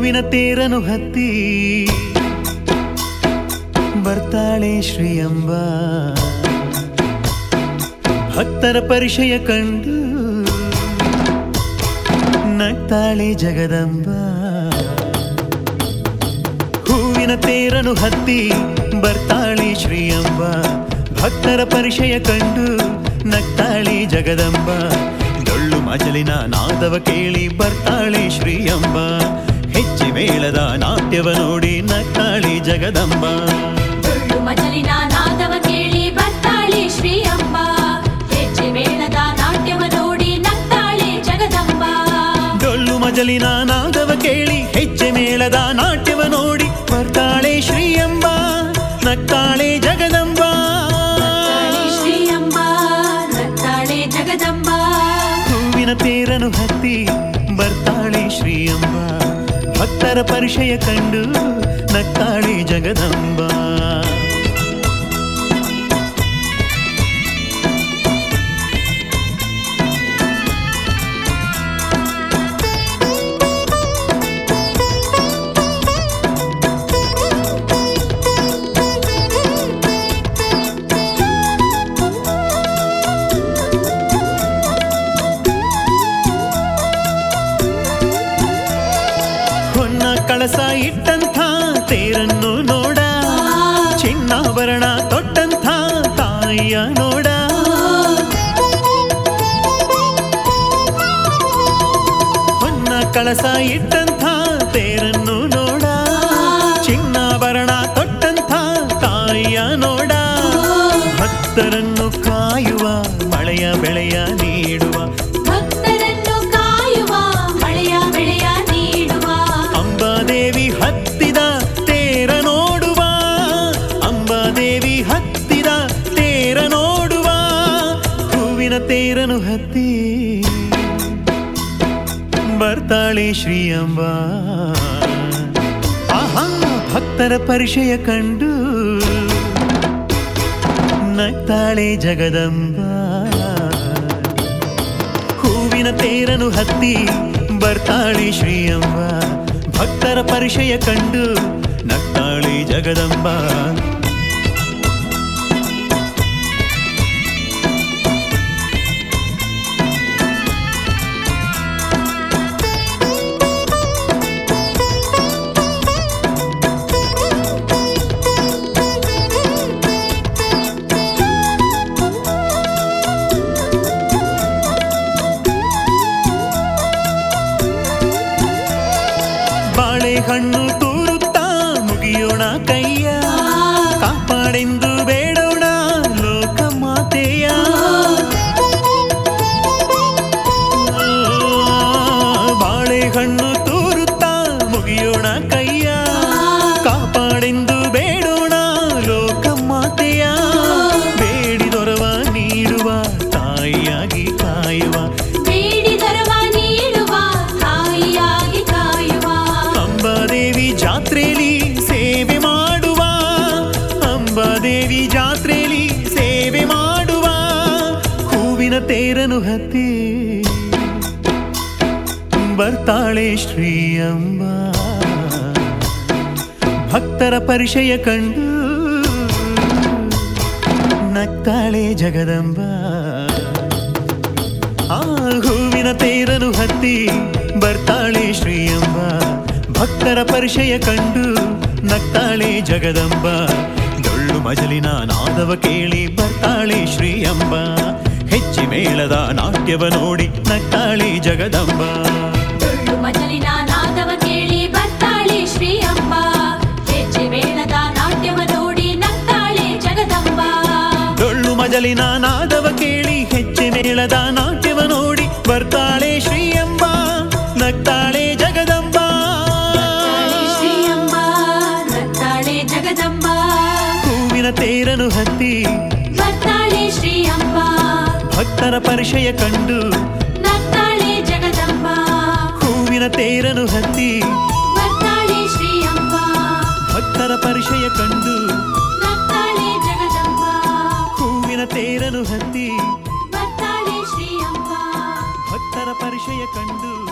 ಹೂವಿನ ತೇರನು ಹತ್ತಿ ಬರ್ತಾಳೆ ಶ್ರೀಯಂಬ ಭಕ್ತರ ಪರಿಚಯ ಕಂಡು ನಗ್ತಾಳೆ ಜಗದಂಬ ಹೂವಿನ ತೇರನು ಹತ್ತಿ ಬರ್ತಾಳೆ ಶ್ರೀಯಂಬ ಭಕ್ತರ ಪರಿಚಯ ಕಂಡು ನಗ್ತಾಳೆ ಜಗದಂಬ ಡೊಳ್ಳು ಮಜಲಿನ ನಾದವ ಕೇಳಿ ಬರ್ತಾಳೆ ಶ್ರೀಯಂಬ ಹೆಜ್ಜೆ ಮೇಳದ ನಾಟ್ಯವ ನೋಡಿ ನಗ್ತಾಳೆ ಜಗದಂಬ ಡೊಳ್ಳು ಮಜಲಿನ ನಾದವ ಕೇಳಿ ಬರ್ತಾಳೆ ಶ್ರೀ ಅಂಬ ಹೆಜ್ಜೆ ಮೇಳದ ನಾಟ್ಯವ ನೋಡಿ ನಗ್ತಾಳೆ ಜಗದಂಬ ಡೊಳ್ಳು ಮಜಲಿನ ನಾದವ ಕೇಳಿ ಹೆಜ್ಜೆ ಮೇಳದ ನಾಟ್ಯವ ನೋಡಿ ಬರ್ತಾಳೆ ಶ್ರೀಯಂಬ ನಗ್ತಾಳೆ ಜಗದಂಬ ನಗ್ತಾಳೆ ಶ್ರೀ ಅಂಬ ನಗ್ತಾಳೆ ಜಗದಂಬ ಹೂವಿನ ತೇರನು ಹತ್ತಿ ಬರ್ತಾಳೆ ಶ್ರೀಯಂಬ ಭಕ್ತರ ಪರಿಚಯ ಕಂಡು ನಗ್ತಾಳೆ ಜಗದಂಬ ಹೊನ್ನ ಕಳಸ ಇಟ್ಟಂಥ ತೇರನ್ನು ನೋಡ ಚಿನ್ನಾಭರಣ ತೊಟ್ಟಂಥ ತಾಯಿಯ ನೋಡ ಹೊನ್ನ ಕಳಸ ಇಟ್ಟಂಥ ತೇರನ್ನು ನೋಡ ಚಿನ್ನಾಭರಣ ತೊಟ್ಟಂಥ ತಾಯಿಯ ನೋಡ ಭಕ್ತರನ್ನು ಕಾಯುವ ಮಳೆಯ ಬೆಳೆಯ ನೀಡುವ ಭಕ್ತರನ್ನು ಕಾಯುವ ಮಳೆಯ ಬೆಳೆಯ ನೀಡುವ ಅಂಬಾದೇವಿ ಹತ್ತಿದ ತೇರ ನೋಡುವ ಅಂಬಾದೇವಿ ಹತ್ತಿದ ತೇರ ನೋಡುವ ಹೂವಿನ ತೇರನು ಹತ್ತಿ ಬರ್ತಾಳೆ ಶ್ರೀ ಅಂಬ ಆಹಾ ಭಕ್ತರ ಪರಿಚಯ ಕಂಡು ನಗ್ತಾಳೆ ಜಗದಂಬ ಹೂವಿನ ತೇರನು ಹತ್ತಿ ಬರ್ತಾಳೆ ಶ್ರೀಯಂಬ ಭಕ್ತರ ಪರಿಚಯ ಕಂಡು ನಗ್ತಾಳೆ ಜಗದಂಬ ಬಾಳೆಹಣ್ಣು ತೂರುತ್ತಾ ಮುಗಿಯೋಣ ಕೈಯ ಕಾಪಾಡೆಂದು ಬೇಡೋಣ ಲೋಕ ಮಾತೆಯ ಬಾಳೆಹಣ್ಣು ತೂರುತ್ತಾ ಮುಗಿಯೋಣ ಕೈಯ ಕಾಪಾಡೆಂದು ಬೇಡೋಣ ಲೋಕ ಮಾತೆಯ ಬೇಡಿದೊರವ ನೀಡುವ ತಾಯಿಯಾಗಿ ಕಾಯುವ ಬೇಡಿದರವ ನೀಡುವ ತಾಯಿಯಾಗಿ ಕಾಯುವ ಅಂಬಾದೇವಿ ಜಾತ್ರೆಲಿ ಸೇವೆ ಮಾಡುವ ಅಂಬಾದೇವಿ ಜಾತ್ರೆಲಿ ಸೇವೆ ಮಾಡುವ ಹೂವಿನ ತೇರನು ಹತ್ತಿ ಬರ್ತಾಳೆ ಶ್ರೀ ಅಂಬ ಭಕ್ತರ ಪರಿಚಯ ಕಂಡು ನಗ್ತಾಳೆ ಜಗದಂಬ ಆ ಹೂವಿನ ತೇರನು ಹತ್ತಿ ಬರ್ತಾಳೆ ಶ್ರೀಯಂಬ ಭಕ್ತರ ಪರಿಚಯ ಕಂಡು ನಗ್ತಾಳೆ ಜಗದಂಬ ಡೊಳ್ಳು ಮಜಲಿನ ನಾದವ ಕೇಳಿ ಬರ್ತಾಳೆ ಶ್ರೀಯಂಬ ಹೆಚ್ಚಿ ಮೇಳದ ನಾಟ್ಯವ ನೋಡಿ ನಗ್ತಾಳೆ ಜಗದಂಬ ಡೊಳ್ಳು ಮಜಲಿನ ನಾದವ ಕೇಳಿ ಬರ್ತಾಳೆ ಶ್ರೀ ಅಂಬ ಹೆಜ್ಜೆ ಮೇಳದ ನಾಟ್ಯವ ನೋಡಿ ನಗ್ತಾಳೆ ಜಗದಂಬ ಡೊಳ್ಳು ಮಜಲಿನ ನಾದವ ಕೇಳಿ ಹೆಚ್ಚೆ ಮೇಳದ ನಾಟ್ಯವ ನೋಡಿ ಬರ್ತಾಳೆ ಶ್ರೀಯಂಬ ನಗ್ತಾಳೆ ಜಗದಂಬ ನಗ್ತಾಳೆ ಶ್ರೀ ಅಂಬ ನಗ್ತಾಳೆ ಜಗದಂಬ ಹೂವಿನ ತೇರನು ಹತ್ತಿ ಬರ್ತಾಳೆ ಶ್ರೀ ಅಂಬ ಭಕ್ತರ ಪರಿಚಯ ಕಂಡು ನಗ್ತಾಳೆ ಜಗದಂಬ ಹೂವಿನ ತೇರನು ಹತ್ತಿ ಬರ್ತಾಳೆ ಶ್ರೀ ಅಂಬ ಭಕ್ತರ ಪರಿಚಯ ಕಂಡು ನಗ್ತಾಳೆ ಜಗದಂಬ ಹೂವಿನ ತೇರನು ಹತ್ತಿ ಬರ್ತಾಳೆ ಶ್ರೀ ಅಂಬ ಭಕ್ತರ ಪರಿಚಯ ಕಂಡು